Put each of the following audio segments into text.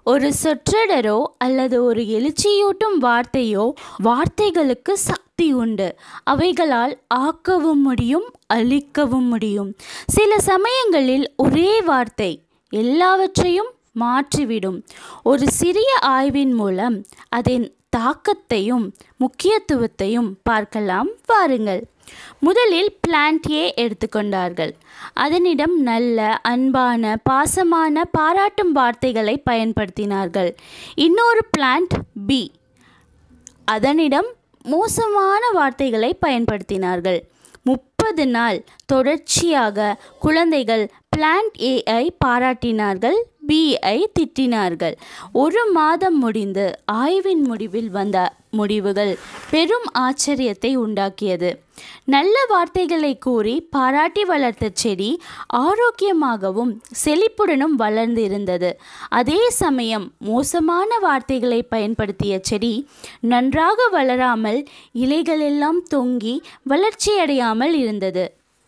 ஒரு சொற்றொடரோ அல்லது ஒரு எழுச்சியூட்டும் வார்த்தையோ வார்த்தைகளுக்கு சக்தி உண்டு அவைகளால் ஆக்கவும் முடியும் அழிக்கவும் முடியும் சில சமயங்களில் ஒரே வார்த்தை எல்லாவற்றையும் மாற்றிவிடும் ஒரு சிறிய ஆய்வின் மூலம் அதன் தாக்கத்தையும் முக்கியத்துவத்தையும் பார்க்கலாம் வாருங்கள் முதலில் பிளான்ட் ஏ எடுத்துக்கொண்டார்கள் அதனிடம் நல்ல அன்பான பாசமான பாராட்டும் வார்த்தைகளை பயன்படுத்தினார்கள் இன்னொரு பிளான்ட் பி அதனிடம் மோசமான வார்த்தைகளை பயன்படுத்தினார்கள் முப்பது நாள் தொடர்ச்சியாக குழந்தைகள் பிளான்ட் ஏஐ பாராட்டினார்கள் பிஐ திட்டினார்கள் ஒரு மாதம் முடிந்து ஆய்வின் முடிவில் வந்த முடிவுகள் பெரும் ஆச்சரியத்தை உண்டாக்கியது நல்ல வார்த்தைகளை கூறி பாராட்டி வளர்த்த செடி ஆரோக்கியமாகவும் செழிப்புடனும் வளர்ந்து இருந்தது அதே சமயம் மோசமான வார்த்தைகளை பயன்படுத்திய செடி நன்றாக வளராமல் இலைகளெல்லாம் தொங்கி வளர்ச்சியடையாமல் இருந்தது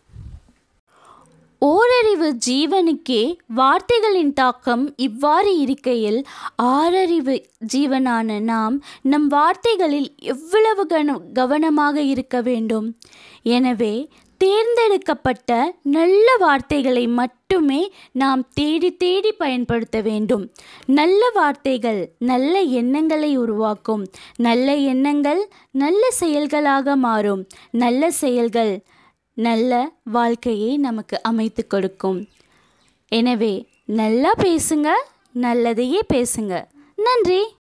ஓரறிவு ஜீவனுக்கே வார்த்தைகளின் தாக்கம் இவ்வாறு இருக்கையில் ஆறறிவு ஜீவனான நாம் நம் வார்த்தைகளில் எவ்வளவு கன கவனமாக இருக்க வேண்டும் எனவே தேர்ந்தெடுக்கப்பட்ட நல்ல வார்த்தைகளை மட்டுமே நாம் தேடி தேடி பயன்படுத்த வேண்டும் நல்ல வார்த்தைகள் நல்ல எண்ணங்களை உருவாக்கும் நல்ல எண்ணங்கள் நல்ல செயல்களாக மாறும் நல்ல செயல்கள் நல்ல வாழ்க்கையை நமக்கு அமைத்து கொடுக்கும் எனவே நல்லா பேசுங்க நல்லதையே பேசுங்க நன்றி